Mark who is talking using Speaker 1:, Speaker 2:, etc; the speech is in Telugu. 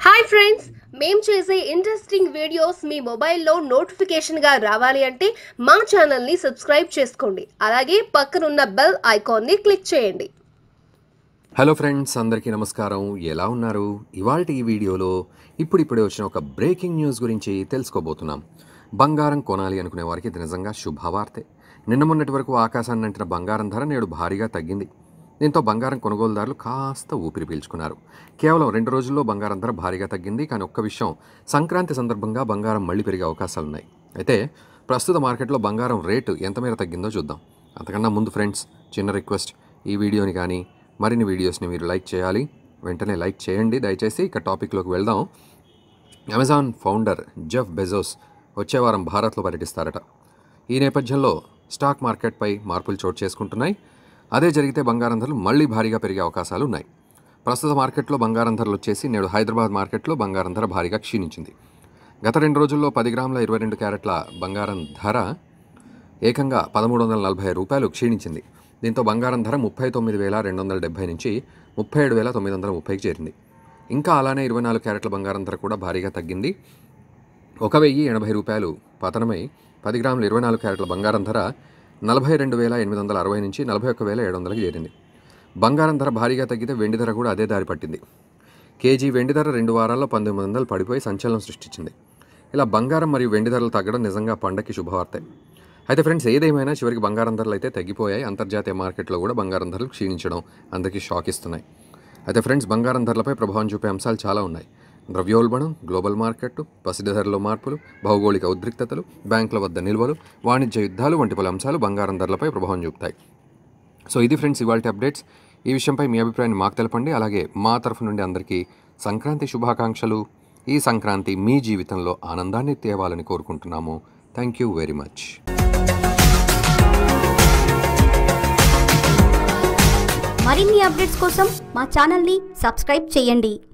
Speaker 1: హాయ్ ఫ్రెండ్స్ మేం చేసే ఇంట్రెస్టింగ్ వీడియోస్ మీ మొబైల్లో నోటిఫికేషన్గా రావాలి అంటే మా ఛానల్ని సబ్స్క్రైబ్ చేసుకోండి అలాగే పక్కనున్న బెల్ ఐకాన్ని క్లిక్ చేయండి
Speaker 2: హలో ఫ్రెండ్స్ అందరికీ నమస్కారం ఎలా ఉన్నారు ఇవాళ ఈ వీడియోలో ఇప్పుడిప్పుడే వచ్చిన ఒక బ్రేకింగ్ న్యూస్ గురించి తెలుసుకోబోతున్నాం బంగారం కొనాలి అనుకునే వారికి ఇది నిజంగా శుభవార్తే నిన్న మొన్నటి వరకు ఆకాశాన్ని అంటిన బంగారం ధర నేడు భారీగా తగ్గింది దీంతో బంగారం కొనుగోలుదారులు కాస్త ఊపిరి పీల్చుకున్నారు కేవలం రెండు రోజుల్లో బంగారం ధర భారీగా తగ్గింది కానీ ఒక్క విషయం సంక్రాంతి సందర్భంగా బంగారం మళ్ళీ పెరిగే అవకాశాలున్నాయి అయితే ప్రస్తుత మార్కెట్లో బంగారం రేటు ఎంత మేర తగ్గిందో చూద్దాం అంతకన్నా ముందు ఫ్రెండ్స్ చిన్న రిక్వెస్ట్ ఈ వీడియోని కానీ మరిన్ని వీడియోస్ని మీరు లైక్ చేయాలి వెంటనే లైక్ చేయండి దయచేసి ఇక టాపిక్లోకి వెళ్దాం అమెజాన్ ఫౌండర్ జెఫ్ బెజోస్ వచ్చే వారం భారత్లో పర్యటిస్తారట ఈ నేపథ్యంలో స్టాక్ మార్కెట్పై మార్పులు చోటు చేసుకుంటున్నాయి అదే జరిగితే బంగారం ధరలు మళ్ళీ భారీగా పెరిగే అవకాశాలు ఉన్నాయి ప్రస్తుత మార్కెట్లో బంగారం ధరలు వచ్చేసి నేడు హైదరాబాద్ మార్కెట్లో బంగారం ధర భారీగా క్షీణించింది గత రెండు రోజుల్లో పది గ్రాముల ఇరవై రెండు క్యారెట్ల బంగారం ధర ఏకంగా పదమూడు వందల నలభై రూపాయలు క్షీణించింది దీంతో బంగారం ధర ముప్పై తొమ్మిది వేల రెండు వందల డెబ్బై నుంచి ముప్పై ఏడు వేల తొమ్మిది వందల ముప్పైకి చేరింది ఇంకా అలానే ఇరవై నాలుగు క్యారెట్ల బంగారం ధర కూడా భారీగా తగ్గింది ఒక వెయ్యి ఎనభై రూపాయలు పతనమై పది గ్రాముల ఇరవై నాలుగు క్యారెట్ల బంగారం ధర నలభై రెండు వేల ఎనిమిది వందల అరవై నుంచి నలభై ఒక్క వేల ఏడు వందలకి చేరింది బంగారం ధర భారీగా తగ్గితే వెండి ధర కూడా అదే దారి పట్టింది కేజీ వెండి ధర రెండు వారాల్లో పంతొమ్మిది వందలు పడిపోయి సంచలనం సృష్టించింది ఇలా బంగారం మరియు వెండి ధరలు తగ్గడం నిజంగా పండక్కి శుభవార్తే అయితే ఫ్రెండ్స్ ఏదేమైనా చివరికి బంగారం ధరలు అయితే తగ్గిపోయాయి అంతర్జాతీయ మార్కెట్లో కూడా బంగారం ధరలు క్షీణించడం అందరికీ షాక్ ఇస్తున్నాయి అయితే ఫ్రెండ్స్ బంగారం ధరలపై ప్రభావం చూపే అంశాలు చాలా ఉన్నాయి ద్రవ్యోల్బణం గ్లోబల్ మార్కెట్ పసిడి ధరలో మార్పులు భౌగోళిక ఉద్రిక్తతలు బ్యాంకుల వద్ద నిల్వలు వాణిజ్య యుద్ధాలు వంటి పలు అంశాలు బంగారం ధరలపై ప్రభావం చూపుతాయి సో ఇది ఫ్రెండ్స్ ఇవాళ అప్డేట్స్ ఈ విషయంపై మీ అభిప్రాయాన్ని మాకు తెలపండి అలాగే మా తరఫు నుండి అందరికీ సంక్రాంతి శుభాకాంక్షలు ఈ సంక్రాంతి మీ జీవితంలో ఆనందాన్ని తేవాలని కోరుకుంటున్నాము థ్యాంక్ యూ వెరీ మచ్
Speaker 3: మరిన్ని అప్డేట్స్ కోసం మా ఛానల్ని సబ్స్క్రైబ్ చేయండి